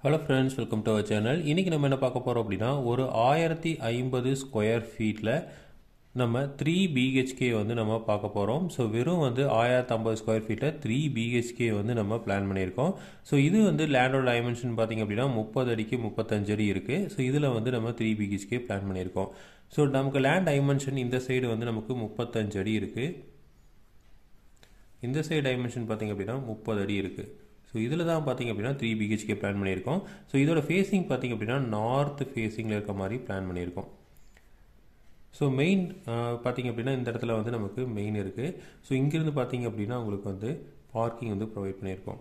hello friends welcome to our channel இன்றைக்கி நம்ம என்ன பார்க்க போகிறோம் அப்படின்னா ஒரு ஆயிரத்தி ஐம்பது ஸ்கொயர் ஃபீட்டில் நம்ம த்ரீ பிஹெச்கே வந்து நம்ம பார்க்க போகிறோம் ஸோ வெறும் வந்து ஆயிரத்தி ஐம்பது ஸ்கொயர் ஃபீட்டில் த்ரீ பிஹெச்கே வந்து நம்ம பிளான் பண்ணியிருக்கோம் ஸோ இது வந்து லேண்டோட டைமென்ஷன் பார்த்திங்க அப்படின்னா முப்பது அடிக்கு முப்பத்தஞ்சு அடி இருக்குது ஸோ இதில் வந்து நம்ம த்ரீ பிஹெச்கே பிளான் பண்ணியிருக்கோம் ஸோ நமக்கு லேண்ட் டைமென்ஷன் இந்த சைடு வந்து நமக்கு முப்பத்தஞ்சு அடி இருக்குது இந்த சைடு டைமென்ஷன் பார்த்திங்க அப்படின்னா முப்பது அடி இருக்குது ஸோ இதில் தான் பார்த்திங்க அப்படின்னா த்ரீ பிஹெச்கே பிளான் பண்ணியிருக்கோம் ஸோ இதோட ஃபேஸிங் பார்த்திங்க அப்படின்னா நார்த் ஃபேஸிங்கில் இருக்க மாதிரி பிளான் பண்ணியிருக்கோம் ஸோ மெயின் பார்த்திங்க அப்படின்னா இந்த இடத்துல வந்து நமக்கு மெயின் இருக்குது ஸோ இங்கேருந்து பார்த்திங்க அப்படின்னா உங்களுக்கு வந்து பார்க்கிங் வந்து ப்ரொவைட் பண்ணியிருக்கோம்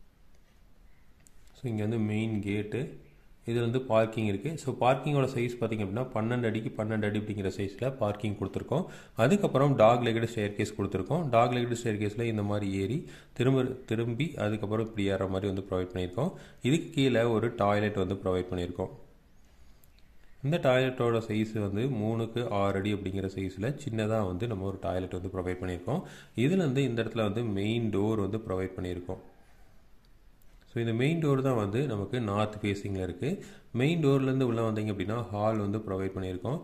ஸோ இங்கே வந்து மெயின் கேட்டு இதில் வந்து பார்க்கிங் இருக்குது ஸோ பார்க்கிங்கோட சைஸ் பார்த்திங்க அப்படின்னா பன்னெண்டு அடிக்கு பன்னெண்டு அடி அப்படிங்கிற சைஸில் பார்க்கிங் கொடுத்துருக்கோம் அதுக்கப்புறம் டாக் லெகடு ஸ்டேர் கேஸ் கொடுத்துருக்கோம் டாக் லெகடு ஸ்டேர் கேஸில் இந்த மாதிரி ஏறி திரும்ப திரும்பி அதுக்கப்புறம் இப்படி ஏற மாதிரி வந்து ப்ரொவைட் பண்ணியிருக்கோம் இதுக்கு கீழே ஒரு டாய்லெட் வந்து ப்ரொவைட் பண்ணியிருக்கோம் இந்த டாய்லெட்டோட சைஸ் வந்து மூணுக்கு ஆறு அடி அப்படிங்கிற சைஸில் சின்னதாக வந்து நம்ம ஒரு டாய்லெட் வந்து ப்ரொவைட் பண்ணியிருக்கோம் இதில் வந்து இந்த இடத்துல வந்து மெயின் டோர் வந்து ப்ரொவைட் பண்ணியிருக்கோம் ஸோ இந்த மெயின் டோர் தான் வந்து நமக்கு நார்த் ஃபேஸிங்கில் இருக்குது மெயின் டோர்லேருந்து உள்ளே வந்தீங்க அப்படின்னா ஹால் வந்து ப்ரொவைட் பண்ணியிருக்கோம்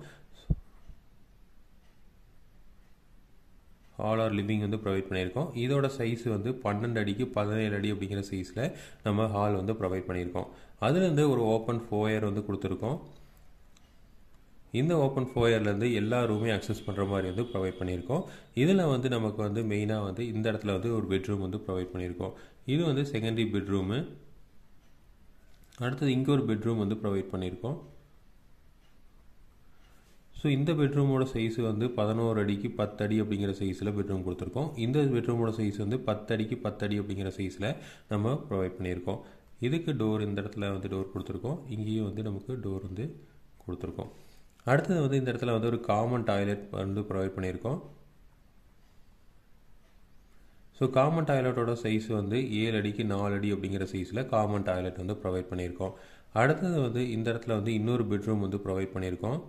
ஹால் ஆர் லிவிங் வந்து ப்ரொவைட் பண்ணியிருக்கோம் இதோட சைஸ் வந்து பன்னெண்டு அடிக்கு பதினேழு அடி அப்படிங்கிற சைஸில் நம்ம ஹால் வந்து ப்ரொவைட் பண்ணியிருக்கோம் அதுலேருந்து ஒரு ஓப்பன் ஃபோயர் வந்து கொடுத்துருக்கோம் இந்த ஓப்பன் ஃபோயர்லேருந்து எல்லா ரூமே அக்சஸ் பண்ணுற மாதிரி வந்து ப்ரொவைட் பண்ணியிருக்கோம் இதில் வந்து நமக்கு வந்து மெயினாக வந்து இந்த இடத்துல வந்து ஒரு பெட்ரூம் வந்து ப்ரொவைட் பண்ணியிருக்கோம் இது வந்து செகண்டரி பெட்ரூமு அடுத்தது இங்கே ஒரு பெட்ரூம் வந்து ப்ரொவைட் பண்ணியிருக்கோம் ஸோ இந்த பெட்ரூமோட சைஸ் வந்து பதினோரு அடிக்கு பத்து அடி அப்படிங்கிற சைஸில் பெட்ரூம் கொடுத்துருக்கோம் இந்த பெட்ரூமோட சைஸ் வந்து பத்து அடிக்கு பத்து அடி அப்படிங்கிற சைஸில் நம்ம ப்ரொவைட் பண்ணியிருக்கோம் இதுக்கு டோர் இந்த இடத்துல வந்து டோர் கொடுத்துருக்கோம் இங்கேயும் வந்து நமக்கு டோர் வந்து கொடுத்துருக்கோம் அடுத்தது வந்து இந்த இடத்துல வந்து ஒரு காமன் டாய்லெட் வந்து ப்ரொவைட் பண்ணியிருக்கோம் ஸோ காமன் டாய்லெட்டோட சைஸ் வந்து ஏழு அடிக்கு நாலு அடி அப்படிங்கிற சைஸில் காமன் டாய்லெட் வந்து ப்ரொவைட் பண்ணியிருக்கோம் அடுத்தது வந்து இந்த இடத்துல வந்து இன்னொரு பெட்ரூம் வந்து ப்ரொவைட் பண்ணியிருக்கோம்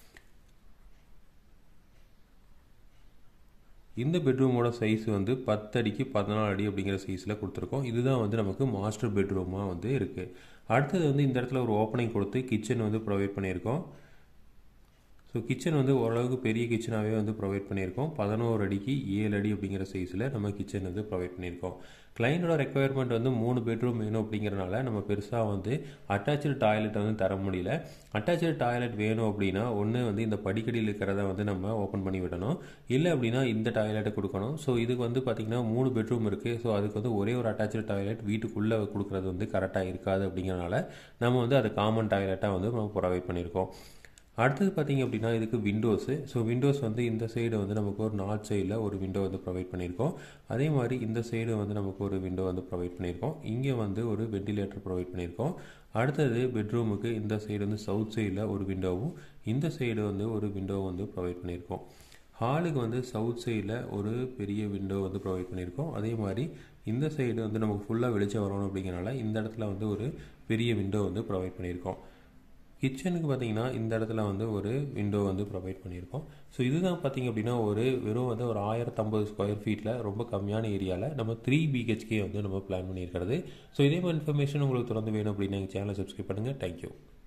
இந்த பெட்ரூமோட சைஸ் வந்து பத்து அடிக்கு பதினாலு அடி அப்படிங்கிற சைஸில் கொடுத்துருக்கோம் இதுதான் வந்து நமக்கு மாஸ்டர் பெட்ரூமாக வந்து இருக்குது அடுத்தது வந்து இந்த இடத்துல ஒரு ஓப்பனிங் கொடுத்து கிச்சன் வந்து ப்ரொவைட் பண்ணியிருக்கோம் ஸோ கிச்சன் வந்து ஓரளவுக்கு பெரிய கிச்சனாகவே வந்து ப்ரொவைட் பண்ணியிருக்கோம் பதினோரு அடிக்கு ஏழு அடி அப்படிங்கிற சைஸில் நம்ம கிச்சன் வந்து ப்ரொவைட் பண்ணியிருக்கோம் கிளைண்டோட ரெக்குயர்மெண்ட் வந்து மூணு பெட்ரூம் வேணும் அப்படிங்கிறனால நம்ம பெருசாக வந்து அட்டாச்சு டாய்லெட் வந்து தர முடியல அட்டாச்சு டாய்லெட் வேணும் அப்படின்னா ஒன்று வந்து இந்த படிக்கடியில் இருக்கிறத வந்து நம்ம ஓப்பன் பண்ணி விடணும் இல்லை அப்படின்னா இந்த டாய்லெட்டை கொடுக்கணும் ஸோ இதுக்கு வந்து பார்த்திங்கன்னா மூணு பெட்ரூம் இருக்குது ஸோ அதுக்கு வந்து ஒரே ஒரு அட்டாச்சு டாய்லெட் வீட்டுக்குள்ளே கொடுக்குறது வந்து கரெக்டாக இருக்காது அப்படிங்கிறனால நம்ம வந்து அது காமன் டாய்லெட்டாக வந்து நம்ம ப்ரொவைட் பண்ணியிருக்கோம் அடுத்தது பார்த்திங்க அப்படின்னா இதுக்கு விண்டோஸு ஸோ விண்டோஸ் வந்து இந்த சைடு வந்து நமக்கு ஒரு நார்த் சைடில் ஒரு விண்டோ வந்து ப்ரொவைட் பண்ணியிருக்கோம் அதே மாதிரி இந்த சைடு வந்து நமக்கு ஒரு விண்டோ வந்து ப்ரொவைட் பண்ணியிருக்கோம் இங்கே வந்து ஒரு வெண்டிலேட்டர் ப்ரொவைட் பண்ணியிருக்கோம் அடுத்தது பெட்ரூமுக்கு இந்த சைடு வந்து சவுத் சைடில் ஒரு விண்டோவும் இந்த சைடு வந்து ஒரு விண்டோ வந்து ப்ரொவைட் பண்ணியிருக்கோம் ஹாலுக்கு வந்து சவுத் சைடில் ஒரு பெரிய விண்டோ வந்து ப்ரொவைட் பண்ணியிருக்கோம் அதே மாதிரி இந்த சைடு வந்து நமக்கு ஃபுல்லாக வெளிச்சம் வரணும் அப்படிங்கிறனால இந்த இடத்துல வந்து ஒரு பெரிய விண்டோ வந்து ப்ரொவைட் பண்ணியிருக்கோம் கிச்சனுக்கு பார்த்தீங்கன்னா இந்த இடத்துல வந்து ஒரு விண்டோ வந்து ப்ரொவைட் பண்ணியிருக்கோம் ஸோ இதுதான் பார்த்தீங்க அப்படின்னா ஒரு வெறும் வந்து ஒரு ஆயிரத்தம்பது ஸ்கொயர் ஃபீட்டில் ரொம்ப கம்மியான ஏரியாவில் நம்ம த்ரீ பிஹெச்கே வந்து நம்ம பிளான் பண்ணியிருக்கிறது ஸோ இதே மாதிரி இன்ஃபர்மேஷன் உங்களுக்கு தொடர்ந்து வேணும் அப்படின்னு எங்கள் சேனலை சப்ஸ்கிரைப் பண்ணுங்கள் தேங்க்யூ